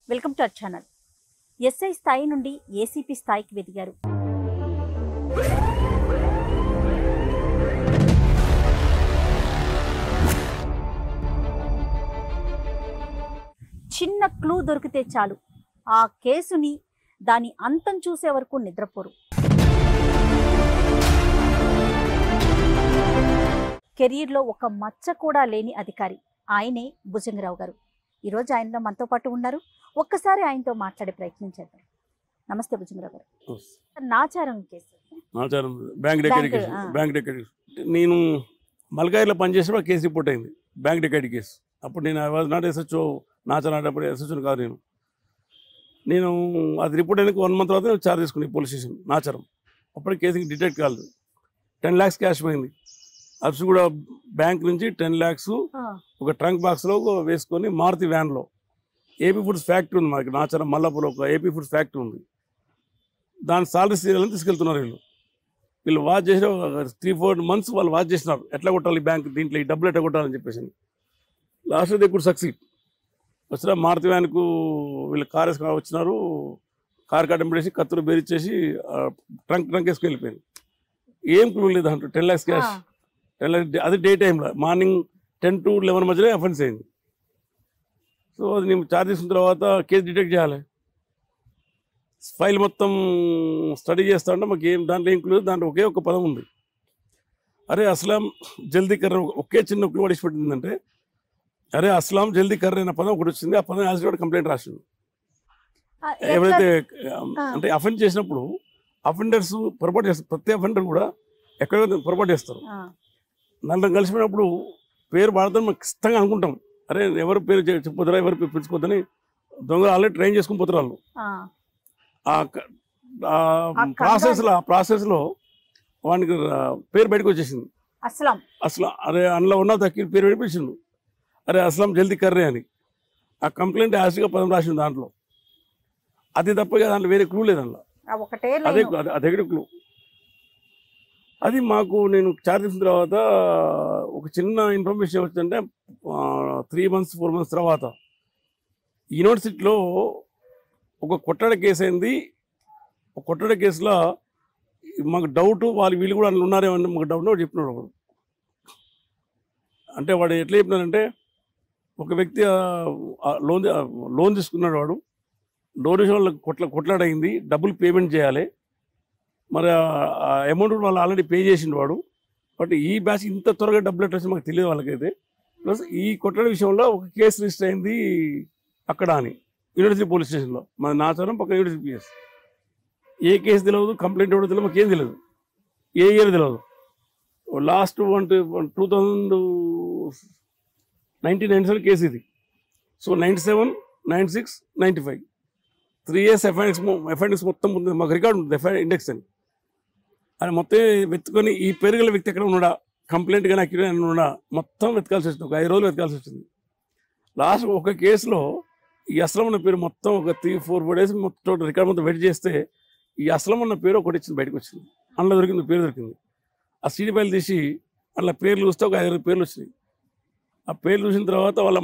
Welcome to our channel SI స్థాయి నుండి ACP స్థాయికి ఎదిగారు చిన్న క్లూ దొరికితే చాలు ఆ కేసుని దాని అంతం చూసే వరకు నిద్రపోరు కెరీర్లో ఒక మచ్చ కూడా లేని అధికారి ఆయనే భుజంగరావు గారు ఈరోజు ఆయనలో మనతో పాటు ఉన్నారు ఒక్కసారి ఆయనతో మాట్లాడే ప్రయత్నం చేద్దాం నమస్తే భుజంగరావు గారు నాచారం కేసు ఆచారం బ్యాంక్ డెకైటీ బ్యాంక్, కేసు ఆ. బ్యాంక్ డెకైటీ నేను మల్కాయిలో పనిచేసినప్పుడు కేసు రిపోర్ట్ అయింది బ్యాంక్ డెకైటీ కేసు అప్పుడు నేను I was not SHO Nacharam అప్పుడు ఎస్హెచ్ఓ కాదు నేను నేను అది రిపోర్ట్ అయిన వన్ మంత్ తర్వాత నేను చార్జ్ తీసుకుని పోలీస్ స్టేషన్ నాచారం అప్పుడు కేసు డిటెక్ట్ కాలేదు టెన్ ల్యాక్స్ క్యాష్ పోయింది అప్స్ కూడా బ్యాంక్ నుంచి టెన్ ల్యాక్స్ ఒక ట్రంక్ బాక్స్లో వేసుకొని మారుతి వ్యాన్లో ఏపీ ఫుడ్స్ ఫ్యాక్టరీ ఉంది మనకి నాచారం మల్లాపూర్ ఒక ఏపీ ఫుడ్స్ ఫ్యాక్టరీ ఉంది దాని సాలరీ సీరియల్ని తీసుకెళ్తున్నారు వీళ్ళు వీళ్ళు వాచ్ చేసిన త్రీ ఫోర్ మంత్స్ వాళ్ళు వాచ్ చేసినారు ఎట్లా కొట్టాలి బ్యాంక్ దీంట్లో ఈ డబ్బులు ఎట్లా కొట్టాలని చెప్పేసి లాస్ట్ దే కుడ్ సక్సీడ్ వచ్చిన మారుతి వ్యాన్కు వీళ్ళు కార్ వేసుకొని వచ్చినారు కార్ కట్టం పెట్టేసి కత్తులు బెరిచేసి ట్రంక్ ట్రంక్ వేసుకొని వెళ్ళిపోయింది ఏం క్లూ లేదు అంటూ ten lakhs cash ten lakhs అది డే టైంలో మార్నింగ్ టెన్ టు లెవెన్ మధ్యలో అఫెన్స్ అయింది సో అది నేను చార్జ్ తీసుకున్న తర్వాత కేసు డిటెక్ట్ చేయాలి ఫైల్ మొత్తం స్టడీ చేస్తా ఉంటే మాకు ఏం దాంట్లో ఏం క్లూ దాంట్లో ఒకే ఒక పదం ఉంది అరే అస్లాం జల్దీ కర్ర ఒకే చిన్న క్లూ పడిచి పెట్టిందంటే అరే అస్లాం జల్దీ కర్ర అనే పదం ఒకటి వచ్చింది ఆ పదం యాజ్ కంప్లైంట్ రాసింది ఎవరైతే ఆ. అంటే అఫెండ్ చేసినప్పుడు అఫెండర్స్ పొరపాటు చేస్తారు ప్రతి అఫెండర్ కూడా ఎక్కడ పొరపాటు చేస్తారు నలుగురు కలిసిపోయినప్పుడు పేరు వాడతాం మాకు ఇష్టంగా అనుకుంటాం అరే ఎవరు పేరు చె- చెప్పొద్దురా ఎవరు పేరు పిలుచుకోవద్దని దొంగలు ఆల్రెడీ ట్రైన్ చేసుకుని పోతారు వాళ్ళు ఆ క- ఆ ఆ ప్రాసెస్లో ఆ ప్రాసెస్లో వానికి ఆ, పేరు బయటకు వచ్చేసింది అస్లాం అసలు అరే అందులో ఉన్న తక్కి పేరు వినిపించిండు అరే అస్లాం జల్దీ కర్రే అని ఆ కంప్లైంట్ యాసిడ్గా పదం రాసింది దాంట్లో అది తప్ప ఇక దాంట్లో వేరే క్లూ లేదు అందులో ఆ ఒకటే అదే లైన్ అదే- అదే క్లూ అది మాకు నేను చార్జ్ చేసిన తర్వాత ఒక చిన్న ఇన్ఫర్మేషన్ వచ్చిందంటే త్రీ మంత్స్ ఫోర్ మంత్స్ తర్వాత యూనివర్సిటీలో ఒక కొట్టడ కేసు అయింది ఒక కొట్టడ కేసులో మాకు డౌట్ వాళ్ళు వీళ్ళు కూడా అందులో ఉన్నారేమో అని మాకు డౌట్ వాడు చెప్పినాడు ఒకడు అంటే వాడు ఎట్లా చెప్పినారంటే ఒక వ్యక్తి ఆ, ఆ లోన్ ఆ, లోన్ తీసుకున్నాడు వాడు లోన్ విషయం వాళ్ళకి కొట్ల కొట్లాడైంది డబ్బులు పేమెంట్ చేయాలి మరి ఆ అమౌంట్ వాళ్ళు ఆల్రెడీ పే చేసిండు వాడు బట్ ఈ బ్యాచ్ ఇంత త్వరగా డబ్బులు ఎట్లా వచ్చిందో మాకు తెలియదు వాళ్ళకైతే ప్లస్ ఈ కొట్టడ విషయంలో ఒక కేసు రిజిస్టర్ అయింది అక్కడ అని యూనివర్సిటీ పోలీస్ స్టేషన్లో మన నాచారం పక్కన యూనివర్సిటీ పిఎస్ ఏ కేసు తెలియదు కంప్లైంట్ ఎవడో తెలియదు మాకు ఏం తెలియదు ఏ ఇయర్ తెలియదు last one two thousand nineteen ninety seven case ఇది so ninety seven ninety six ninety five three years FIRs FIRs మొత్తం ఉంది మాకు రికార్డు ఉంటుంది ఎఫ్ఐ ఇండెక్స్ అని అది మొత్తం వెతుకొని ఈ పేరు గల వ్యక్తి ఎక్కడ ఉన్నాడా కంప్లైంట్ కానీ అక్కడ ఉన్నాడా మొత్తం వెతకాల్సి వచ్చింది ఒక ఐదు రోజులు వెతకాల్సి వచ్చింది లాస్ట్ ఒక కేసులో ఈ అసలం ఉన్న పేరు మొత్తం ఒక త్రీ ఫోర్ ఫోర్ డేస్ మొత్తం రికార్డ్ మొత్తం వెయిట్ చేస్తే ఈ అసలం ఉన్న పేరు ఒకటి ఇచ్చింది బయటకు వచ్చింది అందులో దొరికింది పేరు దొరికింది ఆ సీడీ ఫైల్ తీసి అందులో పేర్లు చూస్తే ఒక ఐదు పేర్లు వచ్చినాయి ఆ పేర్లు చూసిన తర్వాత వాళ్ళ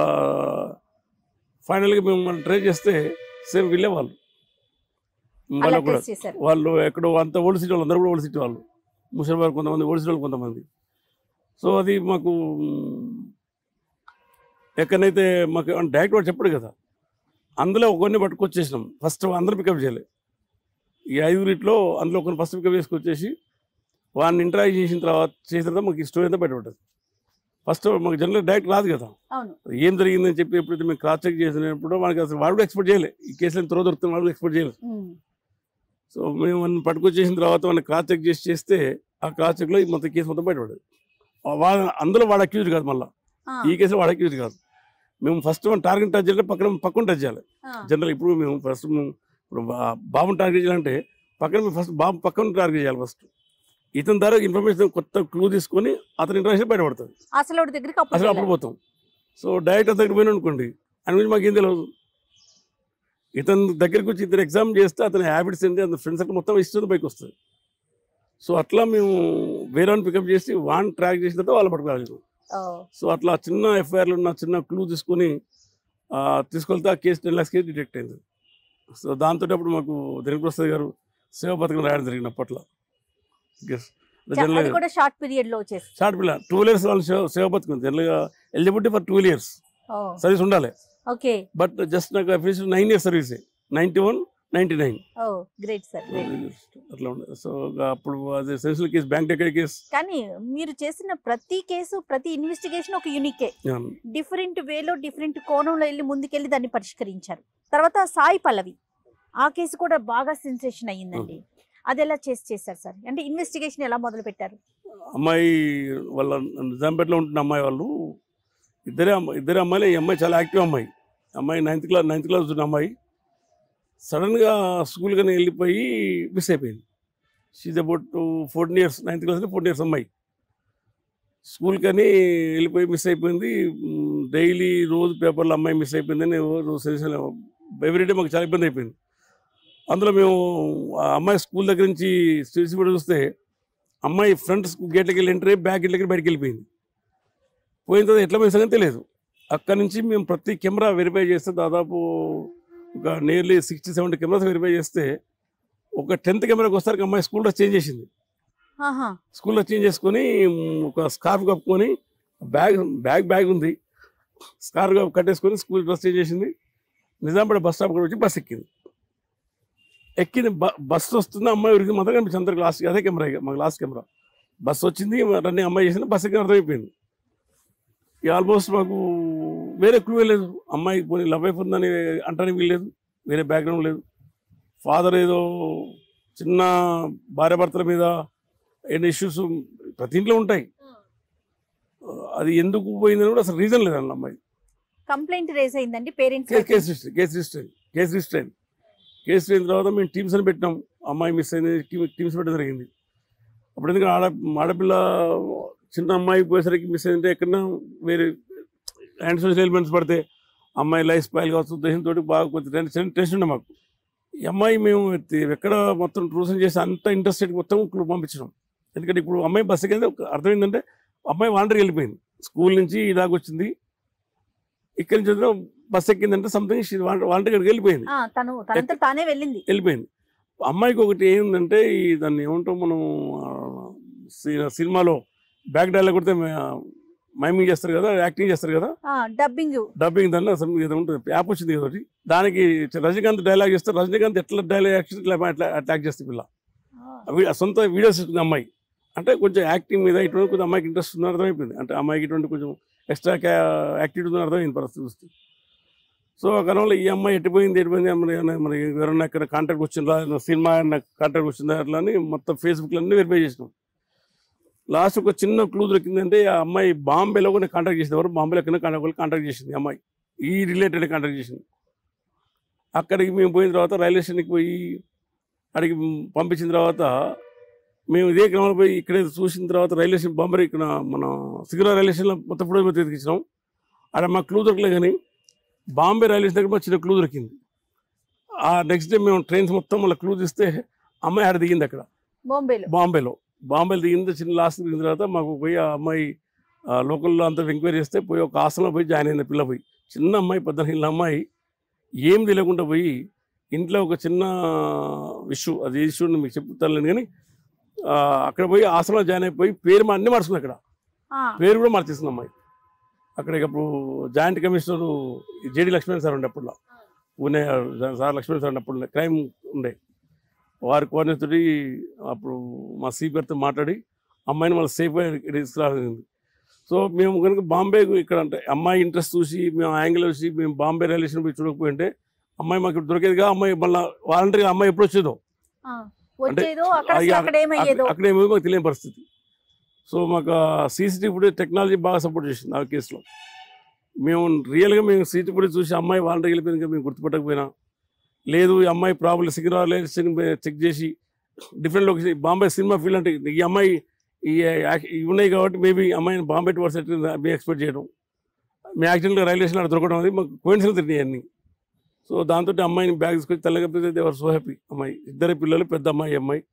ఫైనల్గా మేము ట్రై చేస్తే సేమ్ వీళ్ళే వాళ్ళు అలా వాళ్ళకు కూడా టెస్ట్ చేశారు వాళ్ళు ఎక్కడో అంత ఓల్డ్ సిటీ వాళ్ళు అందరూ కూడా ఓల్డ్ సిటీ వాళ్ళు ముసలివారు కొంతమంది ఓల్డ్ సిటీ వాళ్ళు కొంతమంది సో అది మాకు మ్, ఎక్కడైతే మాకు డైరెక్ట్ వాడు చెప్పడు కదా అందులో ఒకరిని పట్టుకొచ్చేసినాం ఫస్ట్ అందరూ పికప్ చేయలే ఈ ఐదుగురిట్లో అందులో ఒకరిని ఫస్ట్ పికప్ చేసుకొచ్చేసి వాడిని ఇంటరాక్ట్ చేసిన తర్వాత చేసిన తర్వాత మాకు ఈ స్టోరీ అంతా బయటపడ్డది ఫస్ట్ మాకు జనరల్ డైరెక్ట్ రాదు కదా అవును ఏం జరిగిందని చెప్పి ఎప్పుడైతే మేము క్రాస్ చెక్ చేసినప్పుడు మనకి అసలు వాడు కూడా ఎక్స్పెక్ట్ చేయలేదు ఈ కేసులో త్వర దొరుకుతుంది వాడు ఎక్స్పెక్ట్ చేయలేదు ఉమ్. సో మేము వాడిని పట్టుకొచ్చేసిన తర్వాత వాడిని క్రాస్ చెక్ చేసి చేస్తే ఆ క్రాస్ చెక్లో ఈ మొత్తం కేసు మొత్తం బయటపడదు వాళ్ళ అందులో వాడు అక్యూజ్ కాదు మళ్ళీ ఆ, ఈ కేసులో వాడు అక్యూజ్ కాదు మేము ఫస్ట్ మన టార్గెట్ టచ్ చేయాలి పక్కన పక్కన టచ్ చేయాలి ఆ, జనరల్ ఇప్పుడు మేము ఫస్ట్ మేము ఇప్పుడు బా- బాబుని టార్గెట్ చేయాలంటే పక్కన మేము ఫస్ట్ బాబు పక్కన టార్గెట్ చేయాలి ఫస్ట్ ఇతని ద్వారా ఇన్ఫర్మేషన్ కొత్త క్లూ తీసుకొని అతని ఇంట్రెస్ట్ బయటపడుతుంది అసలు వాడి దగ్గరికి అప్పుడు అసలు అప్పుడు పోతాం సో డైరెక్ట్ అతని దగ్గర పోయినా అనుకోండి అని గురించి మాకేం తెలియదు ఇతని దగ్గరికి వచ్చి ఇతను ఎగ్జామ్ చేస్తే అతని హ్యాబిట్స్ ఏంటి అతని ఫ్రెండ్స్ అంటే మొత్తం ఇస్తుంది బైక్ వస్తుంది సో అట్లా మేము వేరే పికప్ చేసి వాన్ ట్రాక్ చేసిన తర్వాత వాళ్ళు పట్టుకోవాలి ఓ, సో అట్లా చిన్న ఎఫ్ఐఆర్లు ఉన్న చిన్న క్లూ తీసుకొని ఆ, తీసుకెళ్తే ఆ case ten lakhs case detect అయింది సో దాంతో అప్పుడు మాకు దినకు ప్రసాద్ గారు సేవ పథకం రాయడం జరిగింది అప్పట్లో Yes. చ- జనరల్గా అది కూడా షార్ట్ పీరియడ్ లో వచ్చేసి షార్ట్ పిల్ల టూ ఇయర్స్ వాళ్ళు సేవ సేవ బతుకుంది జనరల్గా eligibility for two years service ఉండాలి ఓకే బట్ జస్ట్ నాకు finish nine years service ninety one ninety nine oh great sir great అట్లా ఉండదు సో అప్పుడు అది సెన్సిల్ కేసు బ్యాంక్ టెక్కడి కేసు కానీ మీరు చేసిన ప్రతి కేసు ప్రతి ఇన్వెస్టిగేషన్ ఒక యూనికే డిఫరెంట్ వేలో డిఫరెంట్ కోణంలో వెళ్ళి ముందుకెళ్ళి దాన్ని పరిష్కరించారు తర్వాత సాయి పల్లవి ఆ కేసు కూడా బాగా సెన్సేషన్ అయ్యిందండి అది ఎలా చేసి చేశారు సార్ అంటే ఇన్వెస్టిగేషన్ ఎలా మొదలు పెట్టారు అమ్మాయి వాళ్ళ నిజాంపేటలో ఉంటున్న అమ్మాయి వాళ్ళు ఇద్దరే అమ్మాయి ఇద్దరే అమ్మాయిలు ఈ అమ్మాయి చాలా యాక్టివ్ అమ్మాయి అమ్మాయి నైన్త్ క్లాస్ నైన్త్ క్లాస్ ఉన్న అమ్మాయి సడన్గా స్కూల్ కానీ వెళ్ళిపోయి మిస్ అయిపోయింది she's about fourteen years ninth class fourteen years అమ్మాయి స్కూల్ కానీ వెళ్ళిపోయి మిస్ అయిపోయింది డైలీ రోజు పేపర్లో అమ్మాయి మిస్ అయిపోయిందని రోజు సెన్షన్ ఎవ్రీడే మాకు చాలా ఇబ్బంది అయిపోయింది అందులో మేము ఆ అమ్మాయి స్కూల్ దగ్గర నుంచి చూసి కూడా చూస్తే అమ్మాయి ఫ్రంట్ గేట్లకి వెళ్ళి ఎంటర్ అయ్యి బ్యాక్ గేట్లకి బయటకు వెళ్ళిపోయింది పోయిన తర్వాత ఎట్లా పోయిన సంగతి తెలియదు అక్కడ నుంచి మేము ప్రతి కెమెరా వెరిఫై చేస్తే దాదాపు ఒక nearly sixty seventy cameras verify చేస్తే ఒక టెన్త్ కెమెరాకి వస్తారు అమ్మాయి స్కూల్ డ్రెస్ చేంజ్ చేసింది ఆహా స్కూల్ డ్రెస్ చేంజ్ చేసుకొని మ్, ఒక స్కార్ఫ్ కప్పుకొని బ్యాగ్ బ్యాగ్ బ్యాగ్ ఉంది స్కార్ఫ్ కప్ కట్టేసుకొని స్కూల్ డ్రెస్ చేంజ్ చేసింది నిజాంపేట బస్ స్టాప్ కూడా వచ్చి బస్ ఎక్కింది ఎక్కింది బ- బస్ వస్తుంది అమ్మాయి ఉరికి మాత్రం కనిపించింది అందరికి లాస్ట్ అదే కెమెరా ఇక మాకు లాస్ట్ కెమెరా బస్ వచ్చింది రన్నింగ్ అమ్మాయి చేసింది బస్ ఎక్కిన అర్థమైపోయింది ఇక ఆల్మోస్ట్ మాకు వేరే క్లూ లేదు అమ్మాయికి పోనీ లవ్ అయిపోయిందని ఉందని అంటానికి వీల్లేదు వేరే బ్యాక్గ్రౌండ్ లేదు ఫాదర్ ఏదో చిన్న భార్య భర్తల మీద ఎన్ని ఇష్యూస్ ప్రతి ఇంట్లో ఉంటాయి అది ఎందుకు పోయిందని కూడా అసలు రీజన్ లేదండి అమ్మాయి కంప్లైంట్ రేజ్ అయిందండి parents case case register case register అయింది కేసు రిజిస్టర్ అయింది కేసు అయిన తర్వాత మేము టీమ్స్ అని పెట్టినాం అమ్మాయి మిస్ అయింది టీమ్స్ పెట్టడం జరిగింది అప్పుడు ఎందుకంటే ఆడ ఆడపిల్ల చిన్న అమ్మాయి పోయేసరికి మిస్ అయిందంటే ఎక్కడన్నా వేరే యాంటీ సోషల్ ఎలిమెంట్స్ పడితే అమ్మాయి లైఫ్ స్పైల్ కావచ్చు ఉద్దేశంతో బాగా కొంచెం టెన్షన్ టెన్షన్ ఉండే మాకు ఈ అమ్మాయి మేము ఎత్తి- ఎక్కడ మొత్తం ట్రూసన్ చేసి అంత ఇంట్రెస్టెడ్ మొత్తం క్లూ పంపించడం ఎందుకంటే ఇప్పుడు అమ్మాయి బస్ ఎక్కింది అర్థమైందంటే అమ్మాయి వాండర్కి వెళ్ళిపోయింది స్కూల్ నుంచి ఇలాగ వచ్చింది ఇక్కడి నుంచి వదిలిన బస్ ఎక్కిందంటే సంథింగ్ వాంటర్కి వెళ్ళిపోయింది తను తనంతా తానే వెళ్ళింది వెళ్ళిపోయింది అమ్మాయికి ఒకటి ఏంటంటే ఈ దాన్ని ఏమంటాం మనం ఆ, సి- సినిమాలో బ్యాక్ డైలాగ్ కొడితే మైమింగ్ చేస్తారు కదా యాక్టింగ్ చేస్తారు కదా డబ్బింగ్ డబ్బింగ్ దాన్ని అసలు ఏదో ఉంటుంది యాప్ వచ్చింది కదా ఒకటి దానికి రజనీకాంత్ డైలాగ్ చేస్తే రజనీకాంత్ ఎట్లా డైలాగ్ యాక్షన్ ఇట్లా అట్లా అటాక్ చేస్తే పిల్ల అవి ఆ సొంత వీడియోస్ ఇస్తుంది అమ్మాయి అంటే కొంచెం యాక్టింగ్ మీద ఇటువంటి కొంచెం అమ్మాయికి ఇంట్రెస్ట్ ఉందని అర్థమైపోయింది అంటే అమ్మాయికి ఇటువంటి కొంచెం ఎక్స్ట్రా యాక్టివిటీ ఉందని అర్థమైంది పరిస్థితి చూస్తే సో ఆ కాలంలో ఈ అమ్మాయి ఎట్టిపోయింది ఎట్టిపోయింది మరి ఏమన్నా- మరి ఎవరన్నా ఎక్కడ కాంటాక్ట్ వచ్చిందా ఏదైనా సినిమా కాంటాక్ట్ వచ్చిందా అట్లా అని మొత్తం ఫేస్బుక్లో అన్ని వెరిఫై చేసినాం లాస్ట్ ఒక చిన్న క్లూ దొరికిందంటే ఆ అమ్మాయి బాంబేలో కూడా కాంటాక్ట్ చేసింది ఎవరు బాంబేలో ఎక్కడ కాంటాక్ట్ కాంటాక్ట్ చేసింది ఈ అమ్మాయి ఈ రిలేటెడ్ కాంటాక్ట్ చేసింది అక్కడికి మేము పోయిన తర్వాత రైల్వే స్టేషన్కి పోయి అడిగి పంపించిన తర్వాత మేము ఇదే క్రమంలో పోయి ఇక్కడే చూసిన తర్వాత రైల్వే స్టేషన్ బాంబే ఇక్కడ మన సికిరా రైల్వే స్టేషన్లో మొత్తం ఫోటో మీద ఎతికించినాం అక్కడ మాకు క్లూ దొరకలేదు కానీ బాంబే రైల్వే స్టేషన్ దగ్గర మాకు చిన్న క్లూ దొరికింది ఆ నెక్స్ట్ డే మేము ట్రైన్స్ మొత్తం మళ్ళీ క్లూ తీస్తే అమ్మాయి ఆడ దిగింది అక్కడ బాంబేలో బాంబేలో బాంబేలో దిగింది చిన్న లాస్ట్ దిగిన తర్వాత మాకు పోయి ఆ అమ్మాయి ఆ, లోకల్లో అంతా ఎంక్వైరీ చేస్తే పోయి ఒక హాస్టల్లో పోయి జాయిన్ అయింది పిల్ల పోయి చిన్న అమ్మాయి పద్దెనిమిది అమ్మాయి ఏం తెలియకుండా పోయి ఇంట్లో ఒక చిన్న ఇష్యూ అది ఏ ఇష్యూ మీకు చెప్తాను కానీ ఆ, అక్కడ పోయి హాస్టల్లో జాయిన్ అయిపోయి పేరు మా అన్ని మార్చుకుంది అక్కడ ఆ, పేరు కూడా మార్చేసింది అమ్మాయి అక్కడ ఇక అప్పుడు joint commissioner JD Lakshman sir ఉండే అప్పుడు పూణే సార్ లక్ష్మణ్ సార్ ఉండే అప్పుడు క్రైమ్ ఉండే వారి కోఆర్డినేటర్ అప్పుడు మా సీపీఆర్తో మాట్లాడి అమ్మాయిని మళ్ళీ సేఫ్గా తీసుకురాలింది సో మేము కనుక బాంబే ఇక్కడ అంటే అమ్మాయి ఇంట్రెస్ట్ చూసి మేము యాంగిల్ చూసి మేము బాంబే రైల్వే స్టేషన్ పోయి చూడకపోయింటే అమ్మాయి మాకు ఇప్పుడు దొరికేదిగా అమ్మాయి మళ్ళీ వాలంటరీగా అమ్మాయి ఎప్పుడు వచ్చేదో ఆ, వచ్చేదో అక్కడ అయ్య, అసలు అక్కడ ఏమయ్యేదో అక్కడ ఏమో మాకు తెలియని పరిస్థితి సో మాకు సీసీటీవీ ఫుటేజ్ టెక్నాలజీ బాగా సపోర్ట్ చేసింది ఆ కేసులో మేము రియల్గా మేము సీసీటీవీ ఫుటేజ్ చూసి అమ్మాయి వాలంటీ వెళ్ళిపోయింది ఇంకా మేము గుర్తుపట్టకపోయినా లేదు ఈ అమ్మాయి ప్రాబ్లం సికింద్రాబాద్ చెక్ చేసి different location Bombay cinema field అంటే ఈ అమ్మాయి ఈ యాక్- ఇవి ఉన్నాయి కాబట్టి మేబీ అమ్మాయిని బాంబే టు వర్స్ మేము ఎక్స్పెక్ట్ చేయడం మీ యాక్సిడెంట్గా రైల్వే స్టేషన్ దొరకడం అది మాకు కోయిన్సిడెన్స్ తిరిగి అన్ని సో దాంతో అమ్మాయిని బ్యాగ్ తీసుకొచ్చి తెల్లగప్పితే దేవర్ సో హ్యాపీ అమ్మాయి ఇద్దరు పిల్లలు పెద్ద అమ్మాయి అమ్మాయి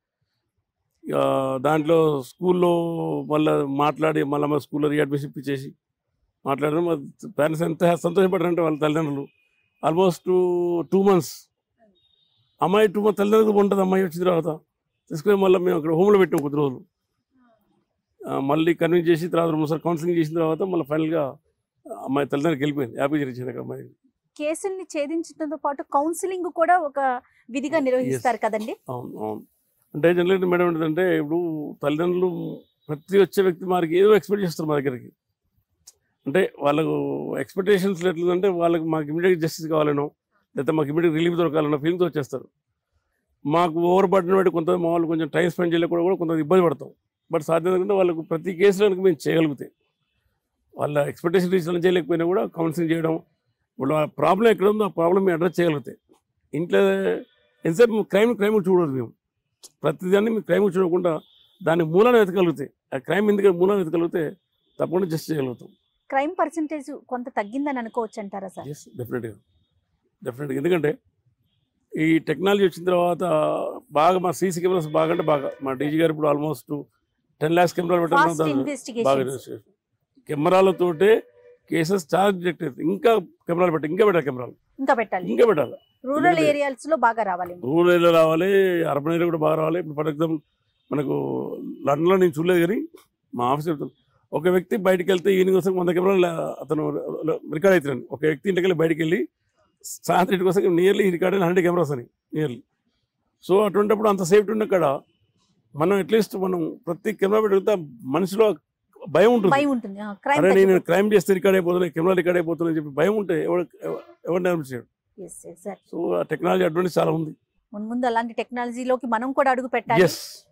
ఆ, దాంట్లో స్కూల్లో మళ్ళీ మాట్లాడి మళ్ళీ మా స్కూల్లో రీఅడ్మిషన్ ఇప్పించేసి మాట్లాడడం పేరెంట్స్ ఎంత సంతోషపడ్డారంటే వాళ్ళ తల్లిదండ్రులు ఆల్మోస్ట్ టూ మంత్స్ అమ్మాయి టూ మంత్స్ తల్లిదండ్రులు ఉంటుంది అమ్మాయి వచ్చిన తర్వాత తీసుకుని మళ్ళీ మేము అక్కడ హోమ్లో పెట్టాం కొద్ది రోజులు ఆ, మళ్ళీ కన్విన్స్ చేసి తర్వాత ఒకసారి కౌన్సిలింగ్ చేసిన తర్వాత మళ్ళీ ఫైనల్గా అమ్మాయి తల్లిదండ్రులకు వెళ్ళిపోయింది హ్యాపీ జరిగింది అమ్మాయి కేసుల్ని ఛేదించడంతో పాటు కౌన్సిలింగ్ కూడా ఒక విధిగా నిర్వహిస్తారు కదండి అవును అవును అంటే జనరల్ మేడం ఏంటంటే ఇప్పుడు తల్లిదండ్రులు ప్రతి వచ్చే వ్యక్తి మనకి ఏదో ఎక్స్పెక్ట్ చేస్తారు మా దగ్గరికి అంటే వాళ్ళకు ఎక్స్పెక్టేషన్స్ ఎట్లంటే వాళ్ళకి మాకు ఇమీడియట్ జస్టిస్ కావాలనో లేకపోతే మాకు ఇమీడియట్ రిలీఫ్ దొరకాలనో ఫీలింగ్తో వచ్చేస్తారు మాకు ఓవర్ బర్డన్ బట్టి కొంత మా వాళ్ళు కొంచెం టైం స్పెండ్ చేయలేక కూడా కొంత ఇబ్బంది పడతాం బట్ సాధ్యం ఏంటంటే వాళ్ళకు ప్రతి కేసులో మేము చేయగలిగితే వాళ్ళ ఎక్స్పెక్టేషన్ రీచ్ చేయలేకపోయినా కూడా కౌన్సిలింగ్ చేయడం ఇప్పుడు ఆ ప్రాబ్లం ఎక్కడ ఉందో ఆ ప్రాబ్లం మేము అడ్రస్ చేయగలిగితే ఇంట్లో ఎంతసేపు క్రైమ్ క్రైమ్ చూడదు మేము ప్రతిదాన్ని మేము క్రైమ్ చూడకుండా దాని మూలాన్ని వెతకగలిగితే ఆ క్రైమ్ ఎందుకు మూలాన్ని వెతకగలిగితే తప్పకుండా జస్ట్ చేయగలుగుతాం క్రైమ్ పర్సంటేజ్ కొంత తగ్గిందని అనుకోవచ్చు అంటారా సార్ ఎస్ డెఫినెట్గా డెఫినెట్గా ఎందుకంటే ఈ టెక్నాలజీ వచ్చిన తర్వాత బాగా మా సీసీ కెమెరాస్ బాగా అంటే బాగా మా డీజీ గారు ఇప్పుడు ఆల్మోస్ట్ టెన్ ల్యాక్స్ కెమెరాలు ఫాస్ట్ పెట్టడం బాగా ఇన్వెస్టిగేషన్ investigation. కెమెరాలతోటే కేసెస్ చార్జ్ డిటెక్ట్ అవుతాయి ఇంకా కెమెరాలు పెట్టి ఇంకా పెట్టాలి కెమెరాలు ఇంకా పెట్టాలి ఇంకా పెట్టాలి రూరల్ ఎందుకంటే- ఏరియాస్ లో బాగా రావాలి రూరల్ ఏరియా రావాలి అర్బన్ ఏరియా కూడా బాగా రావాలి ఇప్పుడు ఫర్ ఎగ్జాంపుల్ మనకు లండన్లో నేను చూడలేదు కానీ మా ఆఫీస్ చెప్తాను ఒక వ్యక్తి బయటికి వెళ్తే ఈవినింగ్ కోసం వంద కెమెరాలు అతను రికార్డ్ అవుతున్నాను ఒక వ్యక్తి ఇంటికి వెళ్ళి బయటికి వెళ్ళి సాయంత్రం ఇంటికి వస్తే నియర్లీ రికార్డ్ అయిన హండ్రెడ్ కెమెరాస్ అని నియర్లీ సో అటువంటిప్పుడు అంత సేఫ్టీ ఉన్న కాడ మనం అట్లీస్ట్ మనం ప్రతి కెమెరా పెడితే మనిషిలో భయం ఉంటుంది భయం ఉంటుంది క్రైమ్ అరే నేను క్రైమ్ చేస్తే రికార్డ్ అయిపోతున్నాయి కెమెరా రికార్డ్ అయిపోతున్నాయి చెప్పి భయం ఉంటే ఎవరు ఎవరు నిర్మించాడు సో ఆ టెక్నాలజీ అడ్వాంటేజ్ చాలా ఉంది ముందు అలాంటి టెక్నాలజీలోకి మనం కూడా అడుగు పెట్టాలి ఎస్